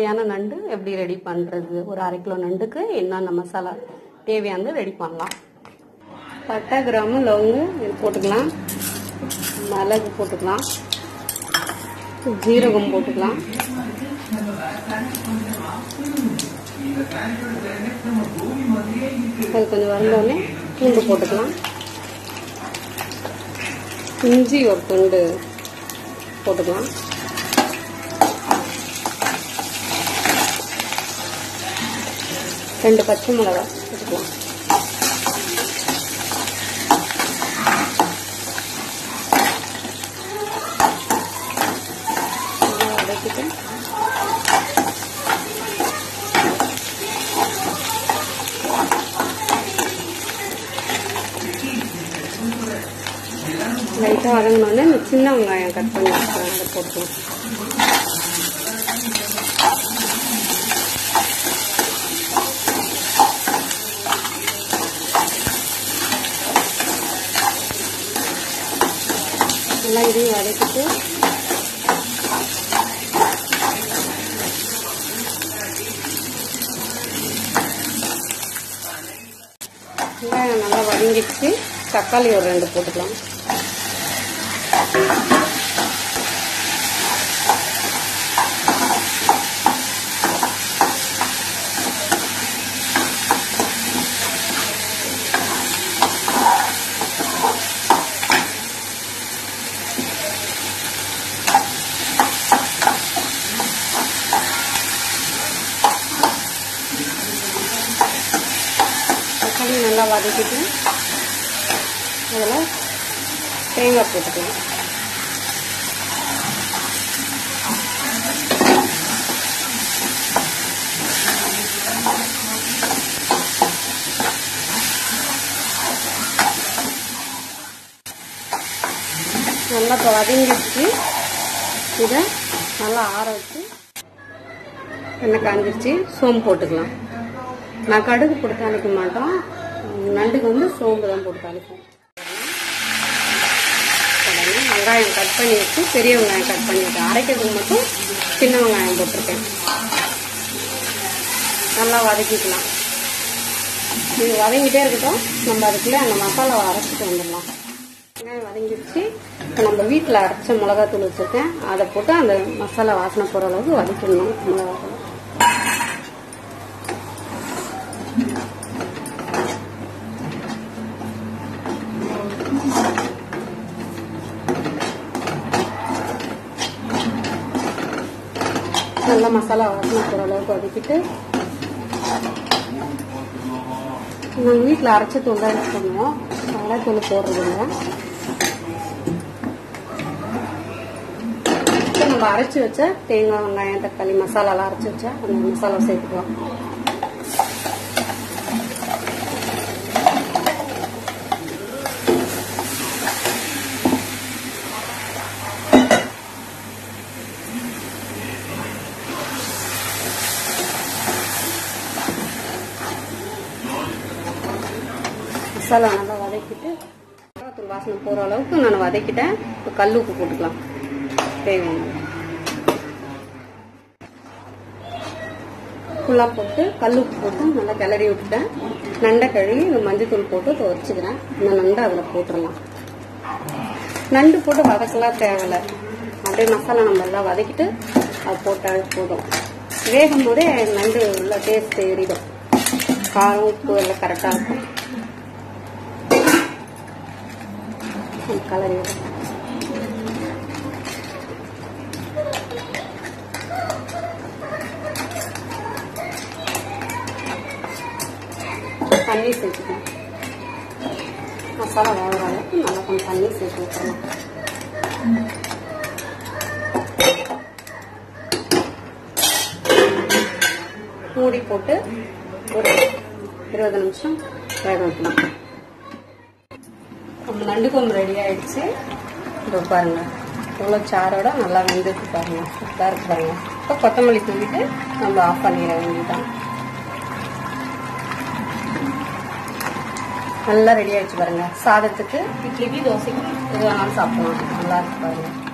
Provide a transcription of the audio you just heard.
தேவையான நண்டு எப்படி ரெடி பண்ணுறது ஒரு அரை கிலோ நண்டுக்கு என்னென்ன மசாலா தேவையானது ரெடி பண்ணலாம் பட்டை கிராமு லவங்கு இது போட்டுக்கலாம் மிளகு போட்டுக்கலாம் ஜீரகம் போட்டுக்கலாம் அது கொஞ்சம் வந்தோடனே பூண்டு போட்டுக்கலாம் இஞ்சி ஒரு துண்டு போட்டுக்கலாம் ரெண்டு பச்சை மிளகா போட்டுக்கலாம் நல்லா வதக்கிட்டு லைட்டாக வதங்கினோடனே இந்த சின்ன வெங்காயம் கட் பண்ணி வச்சுக்கிறேன் அதை போட்டுக்கலாம் நல்லா இதையும் வதக்கிட்டு வெங்காயம் நல்லா வதங்கிடுச்சு தக்காளி ஒரு ரெண்டு போட்டுக்கலாம் தக்காளி நல்லா வதக்கிட்டு அதில் தேங்காய் போட்டுக்கலாம் நல்லா இப்போ வதங்கிடுச்சு இதை நல்லா ஆற வச்சு எண்ணெய் காஞ்சிருச்சு சோம்பு போட்டுக்கலாம் நான் கடுகு போட்டு தாளிக்க மாட்டோம் நண்டுக்கு வந்து சோம்பு தான் போட்டு தாளிப்போம் உடனே வெங்காயம் கட் பண்ணி வச்சு பெரிய வெங்காயம் கட் பண்ணிவிட்டேன் அரைக்கிறதுக்கு மட்டும் சின்ன வெங்காயம் போட்டிருக்கேன் நல்லா வதக்கிக்கலாம் இது வதங்கிட்டே இருக்கட்டும் நம்ம அதுக்குள்ளே அந்த மசாலாவை அரைச்சிட்டு வந்துடலாம் வெங்காயம் வதங்கிடுச்சு இப்போ நம்ம வீட்டில் அரைச்ச மிளகாத்தூள் வச்சுருக்கேன் அதை போட்டு அந்த மசாலா வாசனை போகிற அளவுக்கு வதக்கிடணும் மிளகாத்தூள் நல்லா மசாலா வாசனை போகிற அளவுக்கு வதக்கிட்டு நாங்கள் வீட்டில் அரைச்ச தூள் தான் யூஸ் பண்ணுவோம் அதெல்லாம் தூள் போடுறது இல்லை இப்போ நம்ம அரைச்சி வச்ச தேங்காய் வெங்காயம் தக்காளி மசாலாலாம் அரைச்சி வச்சா அந்த மசாலா சேர்த்துக்கலாம் மசாலா நல்லா வதக்கிட்டு மிளகாத்தூள் வாசனை போகிற அளவுக்கு நான் வதக்கிட்டேன் இப்போ கல் உப்பு போட்டுக்கலாம் தேவையான ஃபுல்லாக போட்டு கல் உப்பு போட்டு நல்லா கிளறி விட்டுட்டேன் நண்டை கழுவி இந்த மஞ்சத்தூள் போட்டு துவச்சிக்கிறேன் இந்த நண்டை அதில் போட்டுடலாம் நண்டு போட்டு வதக்கலாம் தேவையில்ல அப்படியே மசாலா நம்ம எல்லாம் வதக்கிட்டு அது போட்டால் போதும் வேகும் போதே நண்டு உள்ள டேஸ்ட் ஏறிடும் காரம் உப்பு எல்லாம் கரெக்டாக இருக்கும் கலரி தண்ணி சேர்த்துக்கணும் மசாலா வேகிற அளவுக்கு நல்லா கொஞ்சம் தண்ணி சேர்த்து விட்டுறலாம் மூடி போட்டு ஒரு இருபது நிமிஷம் வேக வைக்கலாம் நம்ம நண்டு குழம்பு ரெடி ஆயிடுச்சு இதோ பாருங்க இவ்வளோ சாரோட நல்லா வெந்துட்டு பாருங்க சூப்பராக இருக்கு பாருங்க இப்போ கொத்தமல்லி தூவிட்டு நம்ம ஆஃப் பண்ணிட வேண்டியதுதான் நல்லா ரெடி ஆயிடுச்சு பாருங்க சாதத்துக்கு இட்லிக்கு தோசைக்கு எது வேணாலும் சாப்பிடலாம் நல்லா இருக்கு பாருங்க